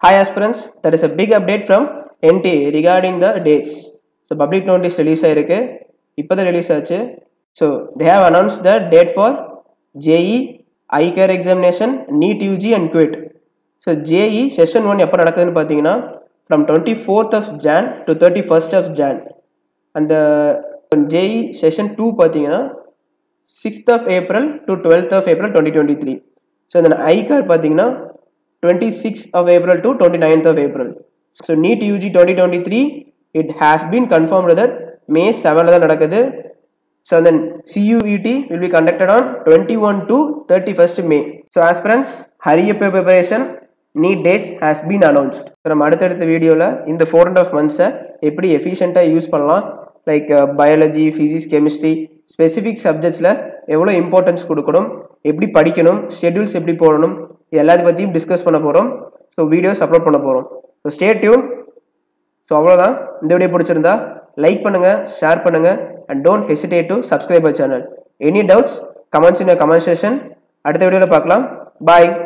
Hi aspirants, there is a big update from NTA regarding the dates. So public notice release ஆயிருக்கு இப்போ தான் release ஆச்சு so they have announce the date for JEE ICAR examination NEET UG and CUET so JEE session one எப்போ நடக்குதுன்னு பார்த்தீங்கன்னா from twenty fourth of Jan to thirty first of Jan அந்த JEE session two பார்த்தீங்கன்னா sixth of April to twelfth of April twenty twenty three so இந்த ICAR பார்த்தீங்கன்னா twenty six of April to twenty ninth of April so NEET UG twenty twenty three it has been confirmed that May செவனில் தான் நடக்குது so then CUET will be conducted on twenty one to thirty first May so aspirants ஹரியப்ப preparation NEET dates has been announced நம்ம அடுத்தடுத்த வீடியோவில் இந்த four and half மந்த்ஸை எப்படி எஃபிஷியண்ட்டாக யூஸ் பண்ணலாம் like biology physics chemistry specific சப்ஜெக்ட்ஸில் எவ்வளோ இம்பார்ட்டன்ஸ் கொடுக்கணும் எப்படி படிக்கணும் ஷெட்யூல்ஸ் எப்படி போடணும் இது எல்லாத்தையும் பற்றியும் டிஸ்கஸ் பண்ண போகிறோம் ஸோ வீடியோஸ் அப்லோட் பண்ண போகிறோம் ஸோ ஸ்டே டியூன் ஸோ அவ்வளோதான் இந்த வீடியோ பிடிச்சிருந்தா லைக் பண்ணுங்கள் ஷேர் பண்ணுங்கள் and don't hesitate to subscribe channel any doubts comments in comment session அடுத்த வீடியோவில் பார்க்கலாம் பாய்